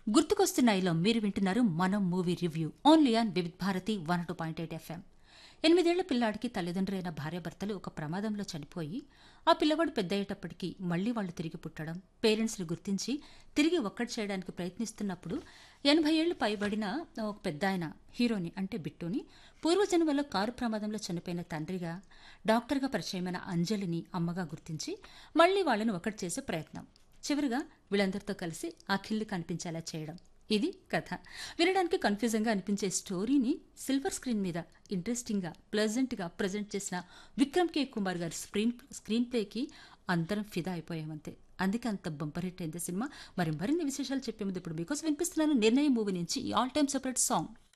గుర్తుకొస్తున్నాయిలో మీరు వింటున్నారు మనం movie review only on Vividh Bharati one two point eight FM ఎనిమిదేళ్ల పిల్లాడికి తల్లిదండ్రులైన భార్యాభర్తలు ఒక ప్రమాదంలో చనిపోయి ఆ పిల్లవాడు పెద్దయ్యేటప్పటికి మళ్లీ వాళ్ళు తిరిగి పుట్టడం పేరెంట్స్ని గుర్తించి తిరిగి ఒక్కటి చేయడానికి ప్రయత్నిస్తున్నప్పుడు ఎనభై ఏళ్లు పైబడిన ఒక పెద్ద ఆయన హీరోని అంటే బిట్టుని పూర్వజన్మలో కారు ప్రమాదంలో చనిపోయిన తండ్రిగా డాక్టర్గా పరిచయమైన అంజలిని అమ్మగా గుర్తించి మళ్లీ వాళ్ళని ఒకటి చేసే ప్రయత్నం చివరిగా వీళ్ళందరితో కలిసి అఖిల్ని కనిపించేలా చేయడం ఇది కథ వినడానికి కన్ఫ్యూజంగా అనిపించే స్టోరీని సిల్వర్ స్క్రీన్ మీద ఇంట్రెస్టింగ్గా ప్లెజెంట్గా ప్రజెంట్ చేసిన విక్రమ్ కే కుమార్ గారి స్క్రీన్ స్క్రీన్ ప్లేకి అందరం ఫిదా అయిపోయామంతే అందుకే అంత బంపర్ హిట్ అయింది సినిమా మరి మరిన్ని విశేషాలు చెప్పే ముందు ఇప్పుడు మీకోసం వినిపిస్తున్నాను నిర్ణయం మూవీ నుంచి ఆల్ టైమ్ సెపరేట్ సాంగ్